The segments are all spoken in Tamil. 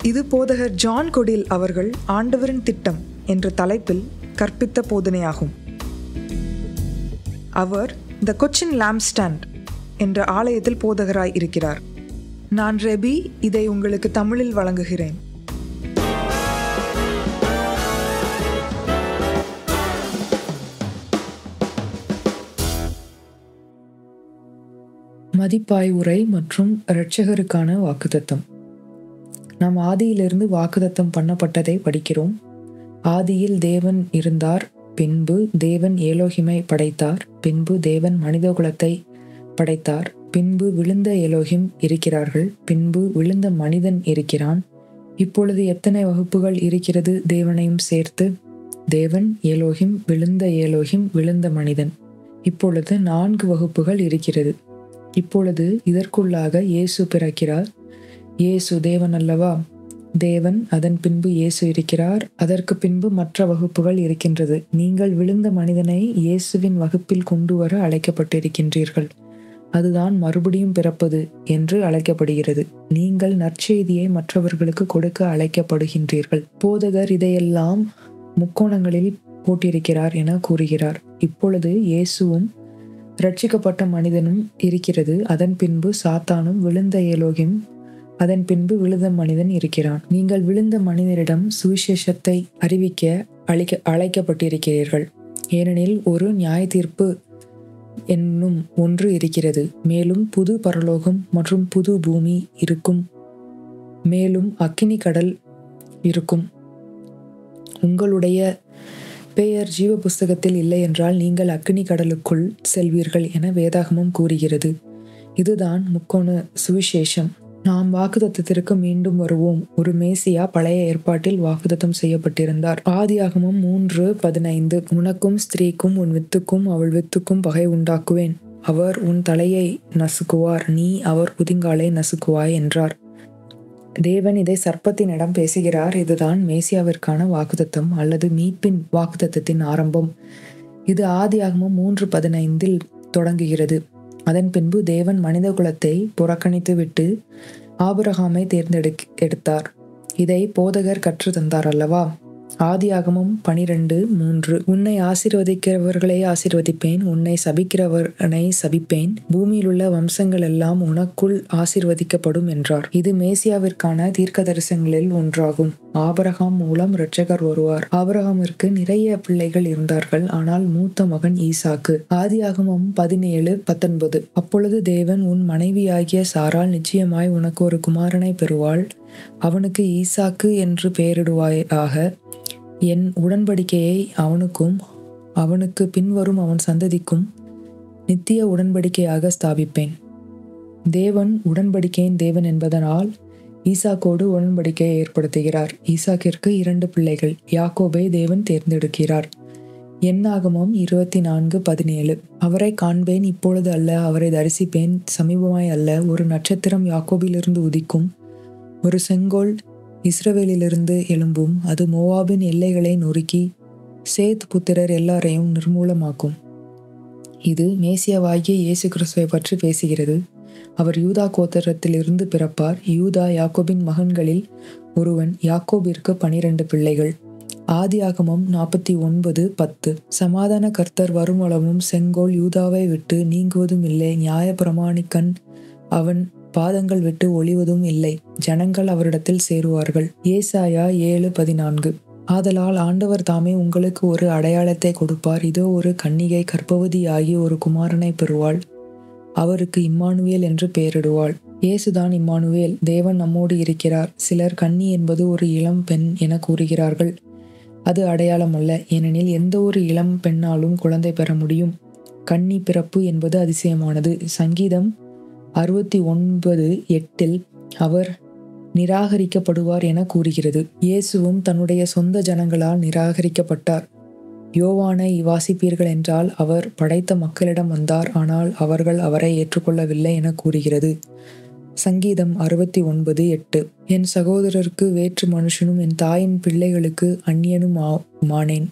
இது போதகர் ஜான் கொடில் அவர்கள் ஆண்டவரின் திட்டம் என்ற தலைப்பில் கற்பித்த போதனையாகும் அவர் த கொச்சின் லாம்ஸ்டாண்ட் என்ற ஆலயத்தில் போதகராய் இருக்கிறார் நான் ரெபி இதை உங்களுக்கு தமிழில் வழங்குகிறேன் மதிப்பாய் உரை மற்றும் இரட்சகருக்கான வாக்குத்தத்தம் நாம் ஆதியிலிருந்து வாக்குத்தத்தம் பண்ணப்பட்டதை படிக்கிறோம் ஆதியில் தேவன் இருந்தார் பின்பு தேவன் ஏலோகிமை படைத்தார் பின்பு தேவன் மனிதகுலத்தை படைத்தார் பின்பு விழுந்த ஏலோகிம் இருக்கிறார்கள் பின்பு விழுந்த மனிதன் இருக்கிறான் இப்பொழுது எத்தனை வகுப்புகள் இருக்கிறது தேவனையும் சேர்த்து தேவன் ஏலோகிம் விழுந்த ஏலோகிம் விழுந்த மனிதன் இப்பொழுது நான்கு வகுப்புகள் இருக்கிறது இப்பொழுது இதற்குள்ளாக இயேசு பிறக்கிறார் இயேசு தேவன் அல்லவா தேவன் அதன் பின்பு இயேசு இருக்கிறார் அதற்கு பின்பு மற்ற வகுப்புகள் இருக்கின்றது நீங்கள் விழுந்த மனிதனை இயேசுவின் வகுப்பில் கொண்டு வர அழைக்கப்பட்டிருக்கின்றீர்கள் அதுதான் மறுபடியும் பிறப்பது என்று அழைக்கப்படுகிறது நீங்கள் நற்செய்தியை மற்றவர்களுக்கு கொடுக்க அழைக்கப்படுகின்றீர்கள் போதகர் இதையெல்லாம் முக்கோணங்களில் போட்டிருக்கிறார் என கூறுகிறார் இப்பொழுது இயேசுவும் ரட்சிக்கப்பட்ட மனிதனும் இருக்கிறது அதன் பின்பு சாத்தானும் விழுந்த ஏலோகியும் அதன் பின்பு விழுந்த மனிதன் இருக்கிறான் நீங்கள் விழுந்த மனிதரிடம் சுவிசேஷத்தை அறிவிக்க அழைக்க அழைக்கப்பட்டிருக்கிறீர்கள் ஏனெனில் ஒரு நியாய தீர்ப்பு என்னும் ஒன்று இருக்கிறது மேலும் புது பரலோகம் மற்றும் புது பூமி இருக்கும் மேலும் அக்கினி கடல் இருக்கும் உங்களுடைய பெயர் ஜீவ புஸ்தகத்தில் இல்லை என்றால் நீங்கள் அக்னி கடலுக்குள் செல்வீர்கள் என வேதாகமம் கூறுகிறது இதுதான் முக்கோண சுவிசேஷம் நாம் வாக்குதத்தத்திற்கு மீண்டும் வருவோம் ஒரு மேசியா பழைய ஏற்பாட்டில் வாக்குதத்தம் செய்யப்பட்டிருந்தார் ஆதியாகமம் மூன்று பதினைந்து உனக்கும் ஸ்திரீக்கும் உன் வித்துக்கும் அவள் வித்துக்கும் பகை உண்டாக்குவேன் அவர் உன் தலையை நசுக்குவார் நீ அவர் குதிங்காலை நசுக்குவாய் என்றார் தேவன் இதை சர்ப்பத்தினிடம் பேசுகிறார் இதுதான் மேசியாவிற்கான வாக்குத்தத்தம் அல்லது மீட்பின் வாக்குத்தத்தத்தின் ஆரம்பம் இது ஆதியாகமம் மூன்று பதினைந்தில் தொடங்குகிறது அதன் பின்பு தேவன் மனித குலத்தை புறக்கணித்து விட்டு ஆபரகாமை தேர்ந்தெடு எடுத்தார் இதை போதகர் கற்று தந்தார் அல்லவா ஆதியாகமம் பனிரெண்டு மூன்று உன்னை ஆசிர்வதிக்கிறவர்களை ஆசிர்வதிப்பேன் உன்னை சபிக்கிறவனை சபிப்பேன் பூமியில் உள்ள வம்சங்கள் எல்லாம் உனக்குள் ஆசிர்வதிக்கப்படும் என்றார் இது மேசியாவிற்கான தீர்க்க தரிசனங்களில் ஒன்றாகும் ஆபரகாம் மூலம் இரட்சகர் வருவார் ஆபரகாமிற்கு நிறைய பிள்ளைகள் இருந்தார்கள் ஆனால் மூத்த மகன் ஈசாக்கு ஆதியாகமம் பதினேழு பத்தொன்பது அப்பொழுது தேவன் உன் மனைவியாகிய சாரால் நிச்சயமாய் உனக்கு ஒரு குமாரனை பெறுவாள் அவனுக்கு ஈசாக்கு என்று பெயரிடுவாயாக என் உடன்படிக்கையை அவனுக்கும் அவனுக்கு பின்வரும் அவன் சந்ததிக்கும் நித்திய உடன்படிக்கையாக ஸ்தாபிப்பேன் தேவன் உடன்படிக்கையின் தேவன் என்பதனால் ஈசாக்கோடு உடன்படிக்கையை ஏற்படுத்துகிறார் ஈசாக்கிற்கு இரண்டு பிள்ளைகள் யாக்கோபை தேவன் தேர்ந்தெடுக்கிறார் எண்ணாகமம் இருபத்தி நான்கு பதினேழு அவரை காண்பேன் இப்பொழுது அல்ல அவரை தரிசிப்பேன் சமீபமாய் அல்ல ஒரு நட்சத்திரம் யாக்கோபிலிருந்து உதிக்கும் ஒரு செங்கோல் இஸ்ரவேலிலிருந்து எழும்பும் அது மோவாபின் எல்லைகளை நொறுக்கி சேத் புத்திரர் எல்லாரையும் நிர்மூலமாக்கும் இது மேசியாவாகிய இயேசு கிறிஸ்துவை பற்றி பேசுகிறது அவர் யூதா கோத்திரத்திலிருந்து பிறப்பார் யூதா யாக்கோபின் மகன்களில் ஒருவன் யாக்கோபிற்கு பனிரெண்டு பிள்ளைகள் ஆதியாகமம் நாற்பத்தி ஒன்பது பத்து சமாதான கர்த்தர் வருமளவும் செங்கோல் யூதாவை விட்டு நீங்குவதும் இல்லை நியாய பிரமாணிக்கன் அவன் பாதங்கள் விட்டு ஒளிவதும் இல்லை ஜனங்கள் அவரிடத்தில் சேருவார்கள் ஏசாயா ஏழு பதினான்கு ஆதலால் ஆண்டவர் தாமே உங்களுக்கு ஒரு அடையாளத்தை கொடுப்பார் இதோ ஒரு கன்னிகை கர்ப்பவதியாகி ஒரு குமாரனை பெறுவாள் அவருக்கு இம்மானுவேல் என்று பெயரிடுவாள் இயேசுதான் இம்மானுவேல் தேவன் நம்மோடு இருக்கிறார் சிலர் கன்னி என்பது ஒரு இளம் பெண் என கூறுகிறார்கள் அது அடையாளம் அல்ல ஏனெனில் எந்த ஒரு இளம் பெண்ணாலும் குழந்தை பெற முடியும் கன்னி பிறப்பு என்பது அதிசயமானது சங்கீதம் அறுபத்தி ஒன்பது எட்டில் அவர் நிராகரிக்கப்படுவார் என கூறுகிறது இயேசுவும் தன்னுடைய சொந்த ஜனங்களால் நிராகரிக்கப்பட்டார் யோவானை வாசிப்பீர்கள் என்றால் அவர் படைத்த மக்களிடம் வந்தார் ஆனால் அவர்கள் அவரை ஏற்றுக்கொள்ளவில்லை என கூறுகிறது சங்கீதம் அறுபத்தி ஒன்பது எட்டு என் சகோதரருக்கு வேற்று மனுஷனும் என் தாயின் பிள்ளைகளுக்கு அந்நியனும் மானேன்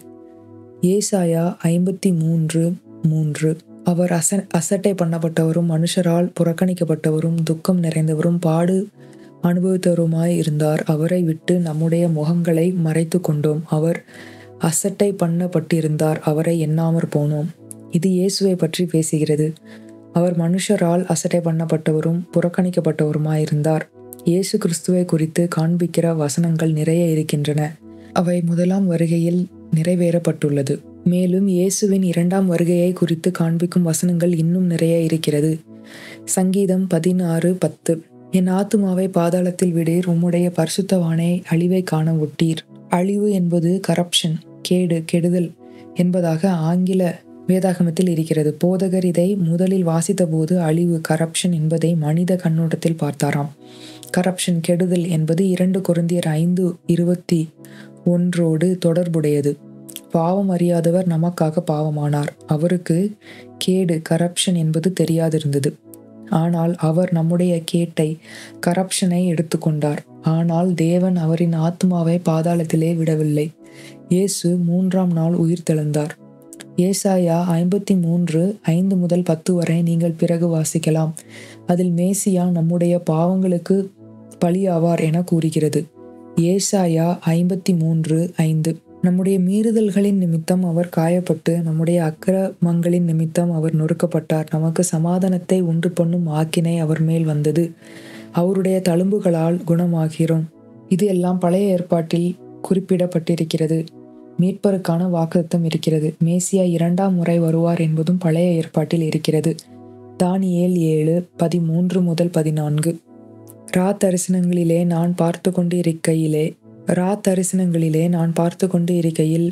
ஏசாயா ஐம்பத்தி மூன்று மூன்று அவர் அச அசட்டை பண்ணப்பட்டவரும் மனுஷரால் புறக்கணிக்கப்பட்டவரும் துக்கம் நிறைந்தவரும் பாடு அனுபவித்தவருமாய் இருந்தார் அவரை விட்டு நம்முடைய முகங்களை மறைத்து கொண்டோம் அவர் அசட்டை பண்ணப்பட்டிருந்தார் அவரை எண்ணாமற் போனோம் இது இயேசுவை பற்றி பேசுகிறது அவர் மனுஷரால் அசட்டை பண்ணப்பட்டவரும் புறக்கணிக்கப்பட்டவருமாயிருந்தார் இயேசு கிறிஸ்துவை குறித்து காண்பிக்கிற வசனங்கள் நிறைய இருக்கின்றன அவை முதலாம் வருகையில் நிறைவேறப்பட்டுள்ளது மேலும் இயேசுவின் இரண்டாம் வருகையை குறித்து காண்பிக்கும் வசனங்கள் இன்னும் நிறைய இருக்கிறது சங்கீதம் பதினாறு பத்து என் ஆத்துமாவை பாதாளத்தில் விடீர் உம்முடைய பரிசுத்தவானை அழிவை காண ஒட்டீர் அழிவு என்பது கரப்ஷன் கேடு கெடுதல் என்பதாக ஆங்கில வேதாகமத்தில் இருக்கிறது போதகர் இதை முதலில் வாசித்தபோது அழிவு கரப்ஷன் என்பதை மனித கண்ணோட்டத்தில் பார்த்தாராம் கரப்ஷன் கெடுதல் என்பது இரண்டு குருந்தியர் ஐந்து இருபத்தி ஒன்றோடு தொடர்புடையது பாவம் அறியாதவர் நமக்காக பாவமானார் அவருக்கு கேடு கரப்ஷன் என்பது தெரியாதிருந்தது ஆனால் அவர் நம்முடைய கேட்டை கரப்ஷனை எடுத்துக்கொண்டார் ஆனால் தேவன் அவரின் ஆத்மாவை பாதாளத்திலே விடவில்லை இயேசு மூன்றாம் நாள் உயிர் தெழுந்தார் ஏசாயா ஐம்பத்தி மூன்று ஐந்து முதல் பத்து வரை நீங்கள் பிறகு வாசிக்கலாம் அதில் மேசியா நம்முடைய பாவங்களுக்கு பலியாவார் என கூறுகிறது ஏசாயா ஐம்பத்தி மூன்று ஐந்து நம்முடைய மீறுதல்களின் நிமித்தம் அவர் காயப்பட்டு நம்முடைய அக்கிரமங்களின் நிமித்தம் அவர் நொறுக்கப்பட்டார் நமக்கு சமாதானத்தை உண்டு பண்ணும் ஆக்கினை அவர் மேல் வந்தது அவருடைய தழும்புகளால் குணமாகிறோம் இது எல்லாம் பழைய ஏற்பாட்டில் குறிப்பிடப்பட்டிருக்கிறது மீட்பருக்கான வாக்குத்தம் இருக்கிறது மேசியா இரண்டாம் முறை வருவார் என்பதும் பழைய ஏற்பாட்டில் இருக்கிறது தானியேல் ஏழு பதிமூன்று முதல் பதினான்கு ரா தரிசனங்களிலே நான் பார்த்து கொண்டு இருக்கையிலே ரா தரிசனங்களிலே நான் பார்த்து கொண்டு இருக்கையில்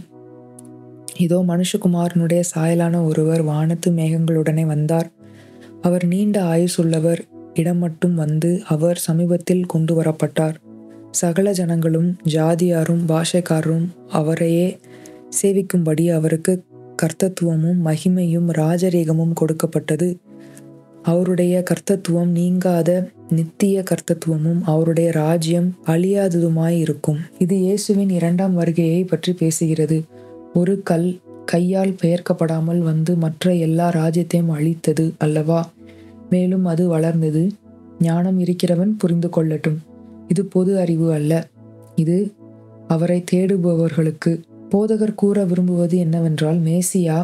இதோ மனுஷகுமாரனுடைய சாயலான ஒருவர் வானத்து மேகங்களுடனே வந்தார் அவர் நீண்ட ஆயுசுள்ளவர் இடம் மட்டும் வந்து அவர் சமீபத்தில் கொண்டு வரப்பட்டார் சகல ஜனங்களும் ஜாதியாரும் பாஷைக்காரரும் அவரையே சேவிக்கும்படி அவருக்கு கர்த்தத்துவமும் மகிமையும் ராஜரீகமும் கொடுக்கப்பட்டது அவருடைய கர்த்தத்துவம் நீங்காத நித்திய கர்த்தத்துவமும் அவருடைய ராஜ்யம் அழியாததுமாய் இருக்கும் இது இயேசுவின் இரண்டாம் வருகையை பற்றி பேசுகிறது ஒரு கல் கையால் பெயர்க்கப்படாமல் வந்து மற்ற எல்லா ராஜ்யத்தையும் அழித்தது அல்லவா மேலும் அது வளர்ந்தது ஞானம் இருக்கிறவன் புரிந்து கொள்ளட்டும் இது பொது அறிவு அல்ல இது அவரை தேடுபவர்களுக்கு போதகர் கூற விரும்புவது என்னவென்றால் மேசியா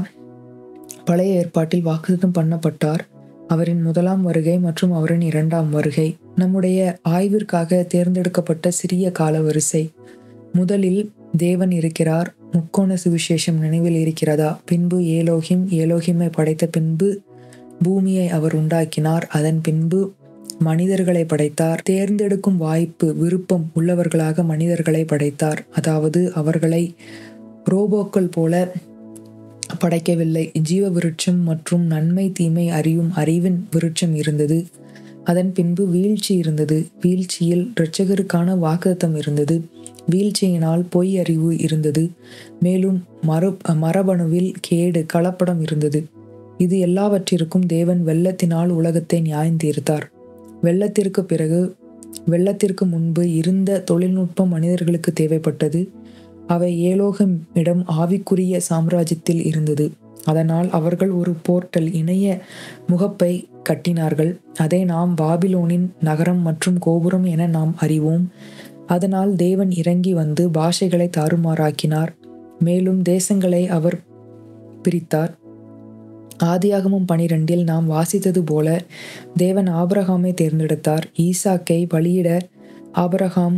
பழைய ஏற்பாட்டில் வாக்குத்தம் பண்ணப்பட்டார் அவரின் முதலாம் வருகை மற்றும் அவரின் இரண்டாம் வருகை நம்முடைய ஆய்விற்காக தேர்ந்தெடுக்கப்பட்ட சிறிய கால வரிசை முதலில் தேவன் இருக்கிறார் முக்கோண சுவிசேஷம் நினைவில் இருக்கிறதா பின்பு ஏலோகிம் ஏலோகிமை படைத்த பின்பு பூமியை அவர் உண்டாக்கினார் அதன் பின்பு மனிதர்களை படைத்தார் தேர்ந்தெடுக்கும் வாய்ப்பு விருப்பம் உள்ளவர்களாக மனிதர்களை படைத்தார் அதாவது அவர்களை ரோபோக்கள் போல படைக்கவில்லை ஜீவ விருட்சம் மற்றும் நன்மை தீமை அறியும் அறிவின் விருட்சம் இருந்தது அதன் பின்பு வீழ்ச்சி இருந்தது வீழ்ச்சியில் இரட்சகருக்கான வாக்குத்தம் இருந்தது வீழ்ச்சியினால் பொய் அறிவு இருந்தது மேலும் மறு மரபணுவில் கேடு கலப்படம் இருந்தது இது எல்லாவற்றிற்கும் தேவன் வெள்ளத்தினால் உலகத்தை நியாயந்தீர்த்தார் வெள்ளத்திற்கு பிறகு வெள்ளத்திற்கு முன்பு இருந்த தொழில்நுட்பம் மனிதர்களுக்கு தேவைப்பட்டது அவை ஏலோகம் இடம் ஆவிக்குரிய சாம்ராஜ்யத்தில் இருந்தது அதனால் அவர்கள் ஒரு போர்ட்டல் இணைய முகப்பை கட்டினார்கள் அதை நாம் பாபிலோனின் நகரம் மற்றும் கோபுரம் என நாம் அறிவோம் அதனால் தேவன் இறங்கி வந்து பாஷைகளை தாறுமாறாக்கினார் மேலும் தேசங்களை அவர் பிரித்தார் ஆதியாகமும் பனிரெண்டில் நாம் வாசித்தது போல தேவன் ஆபரகாமை தேர்ந்தெடுத்தார் ஈசாக்கை பலியிட ஆபரகாம்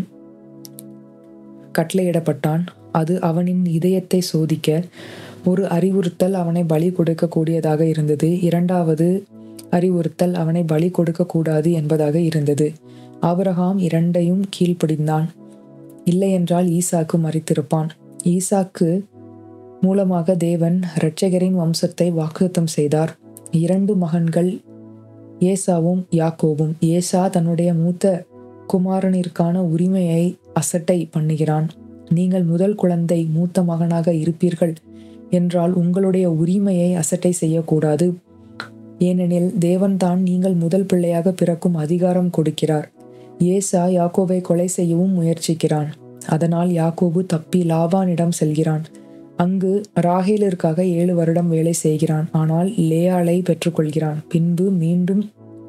கட்டளையிடப்பட்டான் அது அவனின் இதயத்தை சோதிக்க ஒரு அறிவுறுத்தல் அவனை பலி கொடுக்கக்கூடியதாக இருந்தது இரண்டாவது அறிவுறுத்தல் அவனை பலி கொடுக்கக்கூடாது என்பதாக இருந்தது ஆபரகாம் இரண்டையும் கீழ்ப்படிந்தான் இல்லையென்றால் ஈசாக்கு மறித்திருப்பான் ஈசாக்கு மூலமாக தேவன் இரட்சகரின் வம்சத்தை வாக்குத்தம் செய்தார் இரண்டு மகன்கள் ஏசாவும் யாக்கோவும் ஏசா தன்னுடைய மூத்த குமாரனிற்கான உரிமையை அசட்டை பண்ணுகிறான் நீங்கள் முதல் குழந்தை மூத்த மகனாக இருப்பீர்கள் என்றால் உங்களுடைய உரிமையை அசட்டை செய்யக்கூடாது ஏனெனில் தேவன்தான் நீங்கள் முதல் பிள்ளையாக பிறக்கும் அதிகாரம் கொடுக்கிறார் ஏசா யாக்கோபை கொலை செய்யவும் முயற்சிக்கிறான் அதனால் யாக்கோபு தப்பி லாபானிடம் செல்கிறான் அங்கு ராகேலிற்காக ஏழு வருடம் வேலை செய்கிறான் ஆனால் லேயாளை பெற்றுக்கொள்கிறான் பின்பு மீண்டும்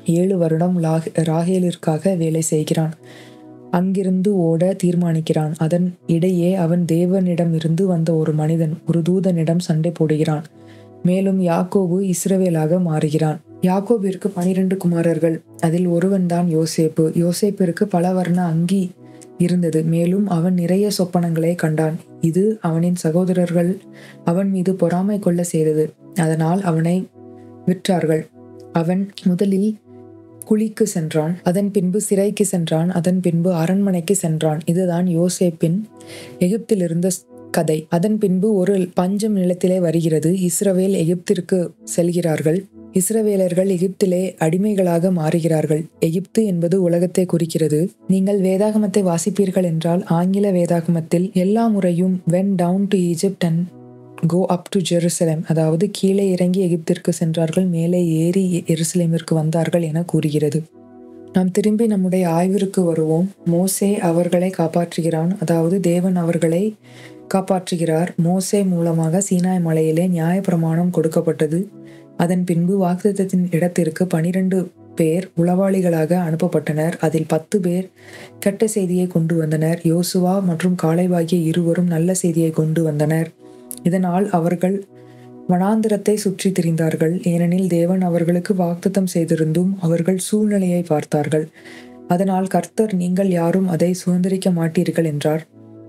ஏழு வருடம் லாக் ராகேலிற்காக வேலை செய்கிறான் அங்கிருந்து ஓட தீர்மானிக்கிறான் அதன் இடையே அவன் தேவனிடமிருந்து வந்த ஒரு மனிதன் ஒரு தூதனிடம் சண்டை போடுகிறான் மேலும் யாக்கோபு இஸ்ரவேலாக மாறுகிறான் யாக்கோபிற்கு பனிரெண்டு குமாரர்கள் அதில் ஒருவன்தான் யோசேப்பு யோசேப்பிற்கு பல வர்ண அங்கி இருந்தது மேலும் அவன் நிறைய சொப்பனங்களை கண்டான் இது அவனின் சகோதரர்கள் அவன் மீது பொறாமை கொள்ள செய்தது அதனால் அவனை விற்றார்கள் அவன் முதலில் குழிக்கு சென்றான் அதன் பின்பு சிறைக்கு சென்றான் அதன் பின்பு அரண்மனைக்கு சென்றான் இதுதான் யோசேப்பின் எகிப்திலிருந்த கதை அதன் பின்பு ஒரு பஞ்சம் நிலத்திலே வருகிறது இஸ்ரவேல் எகிப்திற்கு செல்கிறார்கள் இஸ்ரவேலர்கள் எகிப்திலே அடிமைகளாக மாறுகிறார்கள் எகிப்து என்பது உலகத்தை குறிக்கிறது நீங்கள் வேதாகமத்தை வாசிப்பீர்கள் என்றால் ஆங்கில வேதாகமத்தில் எல்லா முறையும் went down to Egypt and go up to Jerusalem அதாவது கீழே இறங்கி எகிப்திற்கு சென்றார்கள் மேலே ஏறி எருசலேமிற்கு வந்தார்கள் என கூறுகிறது நாம் திரும்பி நம்முடைய ஆய்விற்கு வருவோம் மோசே அவர்களை காப்பாற்றுகிறான் அதாவது தேவன் அவர்களை காப்பாற்றுகிறார் மோசே மூலமாக சீனாய் மலையிலே நியாயப்பிரமாணம் கொடுக்கப்பட்டது அதன் பின்பு வாக்குத்தத்தின் இடத்திற்கு பனிரெண்டு பேர் உளவாளிகளாக அனுப்பப்பட்டனர் அதில் பத்து பேர் கெட்ட செய்தியை கொண்டு வந்தனர் யோசுவா மற்றும் காளைவாகிய இருவரும் நல்ல செய்தியை கொண்டு வந்தனர் இதனால் அவர்கள் வனாந்திரத்தை சுற்றி திரிந்தார்கள் ஏனெனில் தேவன் அவர்களுக்கு வாக்குத்தம் செய்திருந்தும் அவர்கள் சூழ்நிலையை பார்த்தார்கள் அதனால் கர்த்தர் நீங்கள் யாரும் அதை சுதந்திரிக்க மாட்டீர்கள் என்றார்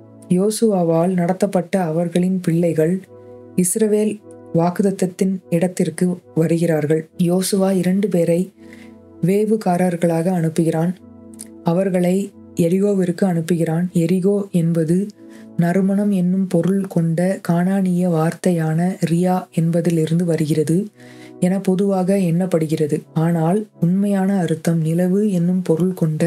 யோசுவாவால் நடத்தப்பட்ட அவர்களின் பிள்ளைகள் இஸ்ரவேல் வாக்குதத்தத்தின் இடத்திற்கு வருகிறார்கள் யோசுவா இரண்டு பேரை வேவுகாரர்களாக அனுப்புகிறான் அவர்களை எரிகோவிற்கு அனுப்புகிறான் எரிகோ என்பது நறுமணம் என்னும் பொருள் கொண்ட கானானிய வார்த்தையான ரியா என்பதிலிருந்து வருகிறது என பொதுவாக எண்ணப்படுகிறது ஆனால் உண்மையான அர்த்தம் நிலவு என்னும் பொருள் கொண்ட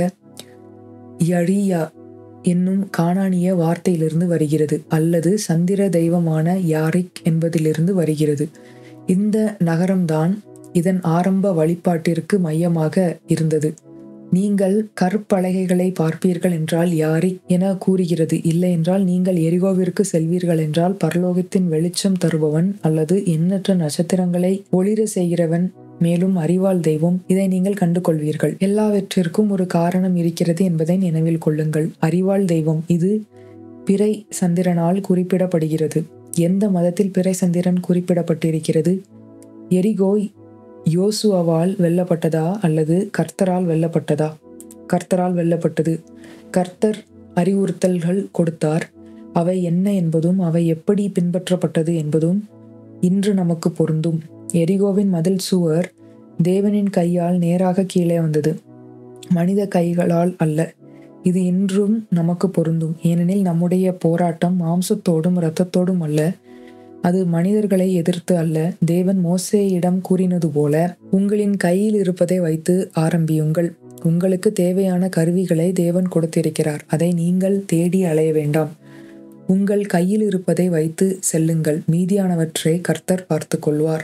யரியா என்னும் கானானிய வார்த்தையிலிருந்து வருகிறது அல்லது சந்திர தெய்வமான யாரிக் என்பதிலிருந்து வருகிறது இந்த நகரம்தான் இதன் ஆரம்ப வழிபாட்டிற்கு மையமாக இருந்தது நீங்கள் கற்பலகைகளை பார்ப்பீர்கள் என்றால் யாரிக் என கூறுகிறது இல்லை என்றால் நீங்கள் எரிகோவிற்கு செல்வீர்கள் என்றால் பரலோகத்தின் வெளிச்சம் தருபவன் அல்லது எண்ணற்ற நட்சத்திரங்களை ஒளிர செய்கிறவன் மேலும் அறிவால் தெய்வம் இதை நீங்கள் கண்டு கொள்வீர்கள் எல்லாவற்றிற்கும் ஒரு காரணம் இருக்கிறது என்பதை நினைவில் கொள்ளுங்கள் அறிவாள் தெய்வம் இது பிறை சந்திரனால் குறிப்பிடப்படுகிறது எந்த மதத்தில் பிறை சந்திரன் குறிப்பிடப்பட்டிருக்கிறது எரிகோ யோசுவாவால் வெல்லப்பட்டதா அல்லது கர்த்தரால் வெல்லப்பட்டதா கர்த்தரால் வெல்லப்பட்டது கர்த்தர் அறிவுறுத்தல்கள் கொடுத்தார் அவை என்ன என்பதும் அவை எப்படி பின்பற்றப்பட்டது என்பதும் இன்று நமக்கு பொருந்தும் எரிகோவின் மதில் சுவர் தேவனின் கையால் நேராக கீழே வந்தது மனித கைகளால் அல்ல இது இன்றும் நமக்கு பொருந்தும் ஏனெனில் நம்முடைய போராட்டம் மாம்சத்தோடும் இரத்தத்தோடும் அல்ல அது மனிதர்களை எதிர்த்து அல்ல தேவன் மோசேயிடம் கூறினது போல உங்களின் கையில் இருப்பதை வைத்து ஆரம்பியுங்கள் உங்களுக்கு தேவையான கருவிகளை தேவன் கொடுத்திருக்கிறார் அதை நீங்கள் தேடி அலைய வேண்டாம் உங்கள் கையில் இருப்பதை வைத்து செல்லுங்கள் மீதியானவற்றை கர்த்தர் பார்த்து கொள்வார்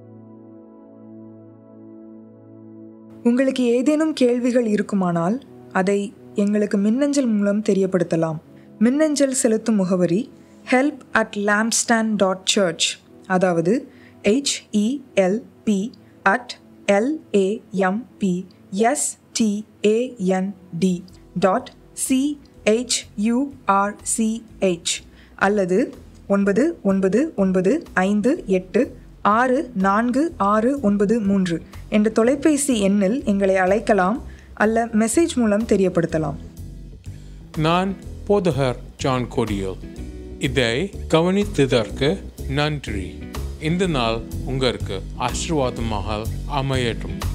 உங்களுக்கு ஏதேனும் கேள்விகள் இருக்குமானால் அதை எங்களுக்கு மின்னஞ்சல் மூலம் தெரியப்படுத்தலாம் மின்னஞ்சல் செலுத்தும் முகவரி help at lampstand dot church அதாவது H E L P at L A M P S T A N D dot C H U R C H அல்லது ஒன்பது ஒன்பது ஒன்பது ஐந்து எட்டு ஆறு நான்கு ஆறு ஒன்பது மூன்று என்ற தொலைபேசி எண்ணில் எங்களை அழைக்கலாம் அல்ல மெசேஜ் மூலம் தெரியப்படுத்தலாம் நான் போதகர் ஜான் கோடியல் இதை கவனித்ததற்கு நன்றி இந்த நாள் உங்களுக்கு ஆசீர்வாதமாக அமையட்டும்